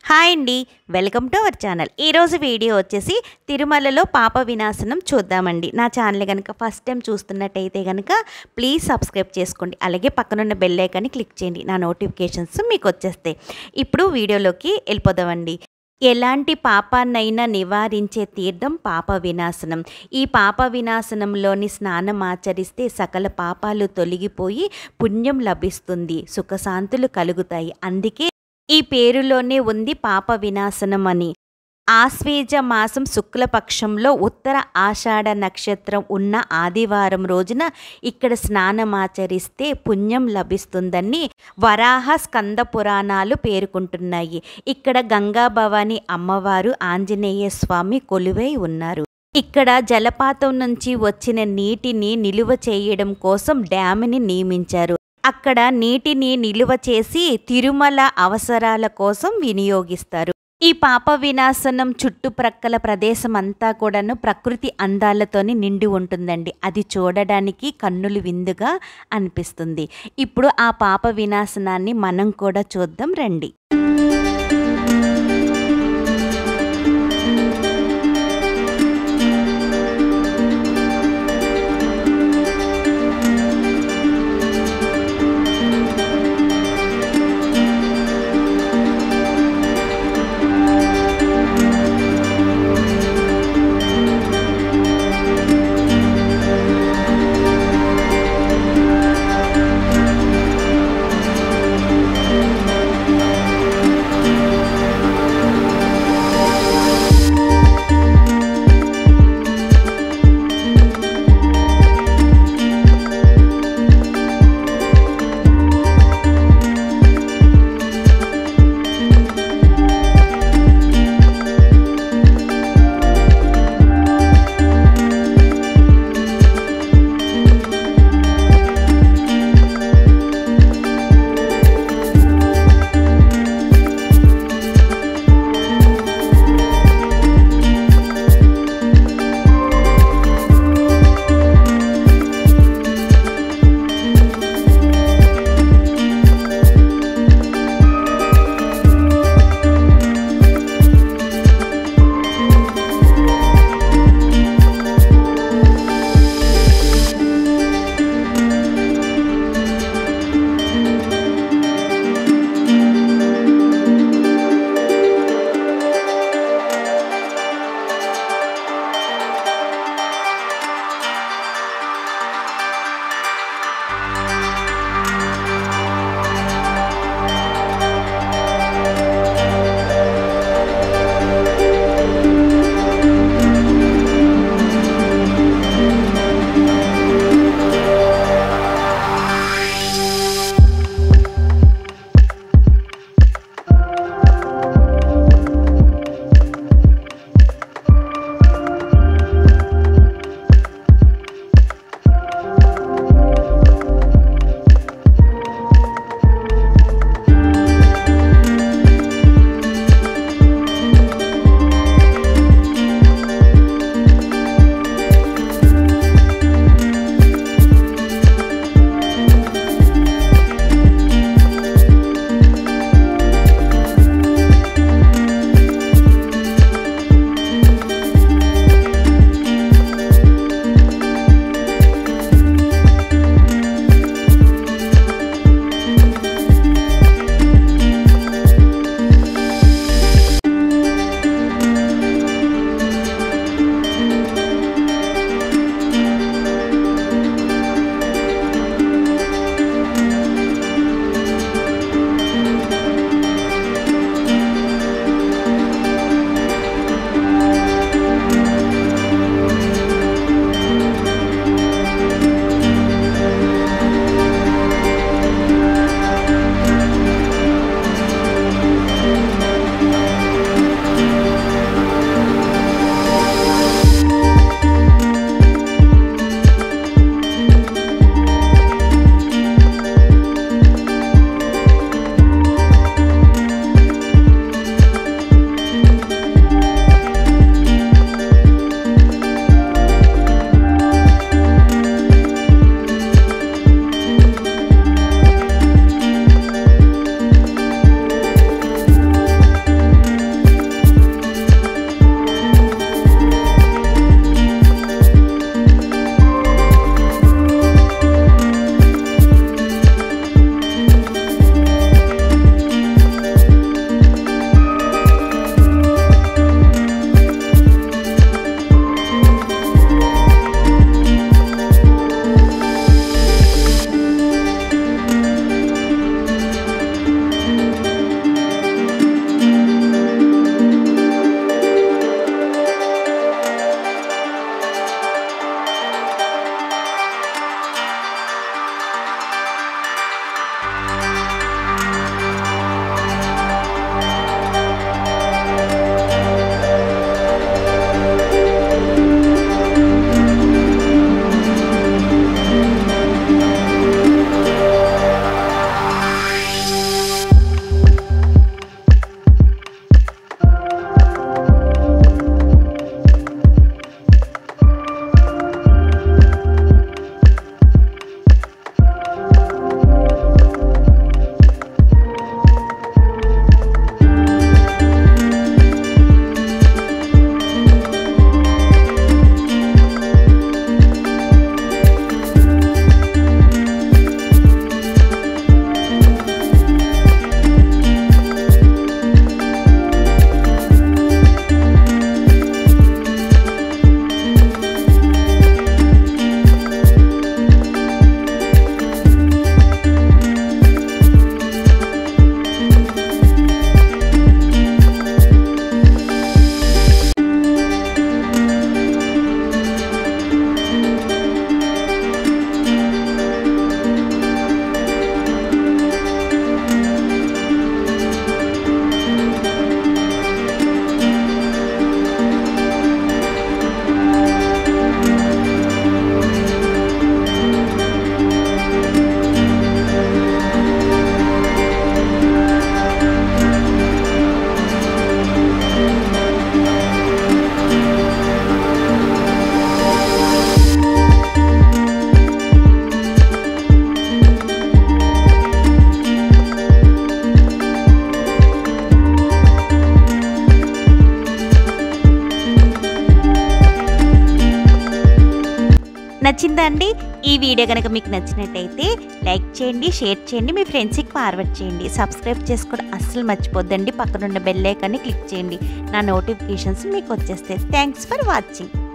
hi అండి welcome to our channel ఈరోజు video వచ్చేసి తిరుమలలో పాప వినాశనం చూద్దామండి నా ఛానల్ కనుక ఫస్ట్ టైం చూస్తున్నట్టయితే కనుక ప్లీజ్ సబ్స్క్రైబ్ చేసుకోండి అలాగే పక్కనున్న బెల్ ఐకాన్ని క్లిక్ చేయండి నా నోటిఫికేషన్స్ మీకు వచ్చేస్తాయి ఇప్పుడు వీడియోలోకి వెళ్ళిపోదామండి ఎలాంటి పాపాన్నైనా నివారించే తీర్థం పాప వినాశనం ఈ పాప వినాశనంలోని స్నానం ఆచరిస్తే సకల పాపాలు తొలగిపోయి పుణ్యం లభిస్తుంది సుఖశాంతులు కలుగుతాయి అందుకే ఈ పేరులోనే ఉంది పాప వినాశనం అని ఆశ్వేజ మాసం శుక్లపక్షంలో ఉత్తర ఆషాఢ నక్షత్రం ఉన్న ఆదివారం రోజున ఇక్కడ స్నానం ఆచరిస్తే పుణ్యం లభిస్తుందని వరాహ స్కంద పురాణాలు పేర్కొంటున్నాయి ఇక్కడ గంగా భవాని అమ్మవారు ఆంజనేయ స్వామి కొలువై ఉన్నారు ఇక్కడ జలపాతం నుంచి వచ్చిన నీటిని నిలువ చేయడం కోసం డ్యామ్ని నియమించారు అక్కడ నీటిని నిలువ చేసి తిరుమల అవసరాల కోసం వినియోగిస్తారు ఈ పాప వినాశనం చుట్టుప్రక్కల ప్రదేశం అంతా కూడాను ప్రకృతి అందాలతోని నిండి ఉంటుందండి అది చూడడానికి కన్నులు విందుగా అనిపిస్తుంది ఇప్పుడు ఆ పాప వినాశనాన్ని మనం కూడా చూద్దాం రండి నచ్చిందా అండి ఈ వీడియో కనుక మీకు నచ్చినట్టయితే లైక్ చేయండి షేర్ చేయండి మీ ఫ్రెండ్స్కి ఫార్వర్డ్ చేయండి సబ్స్క్రైబ్ చేసుకోవడం అస్సలు మర్చిపోద్దండి పక్కనున్న బెల్ ఐకాన్ని క్లిక్ చేయండి నా నోటిఫికేషన్స్ మీకు వచ్చేస్తాయి థ్యాంక్స్ ఫర్ వాచింగ్